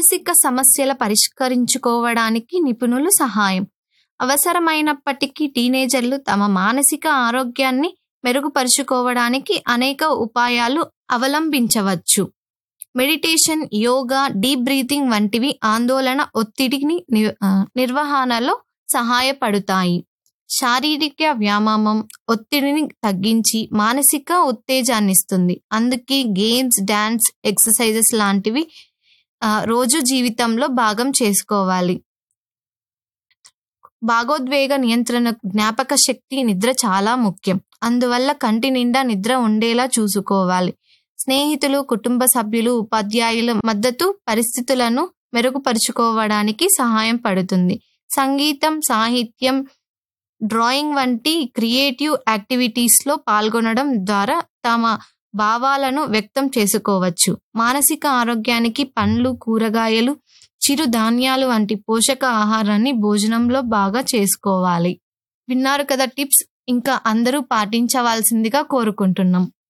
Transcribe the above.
మానసిక సమస్యల పరిష్కరించుకోవడానికి నిపుణులు సహాయం అవసరమైనప్పటికీ టీనేజర్లు తమ మానసిక ఆరోగ్యాన్ని మెరుగుపరుచుకోవడానికి అనేక ఉపాయాలు అవలంబించవచ్చు మెడిటేషన్ యోగా డీప్ బ్రీతింగ్ వంటివి ఆందోళన ఒత్తిడిని ని- ఆ, నిర్వహణలో సహాయపడుతాయి శారీరక వ్యాయామం ఒత్తిడిని తగ్గించి మానసిక ఉత్తేజాన్నిస్తుంది అందుకే గేమ్స్ డాన్స్ ఎక్సర్సైజెస్ లాంటివి ఆ, రోజు జీవితంలో భాగం చేసుకోవాలి భాగోద్వేగ నియంత్రణ జ్ఞాపక శక్తి నిద్ర చాలా ముఖ్యం అందువల్ల కంటి నిండా నిద్ర ఉండేలా చూసుకోవాలి స్నేహితులు కుటుంబ సభ్యులు ఉపాధ్యాయుల మద్దతు పరిస్థితులను మెరుగుపరుచుకోవడానికి సహాయం పడుతుంది సంగీతం సాహిత్యం డ్రాయింగ్ వంటి క్రియేటివ్ యాక్టివిటీస్లో పాల్గొనడం ద్వారా తమ భావాలను వ్యక్తం చేసుకోవచ్చు మానసిక ఆరోగ్యానికి పండ్లు కూరగాయలు చిరు ధాన్యాలు వంటి పోషక ఆహారాన్ని భోజనంలో బాగా చేసుకోవాలి విన్నారు కదా టిప్స్ ఇంకా అందరూ పాటించవలసిందిగా కోరుకుంటున్నాం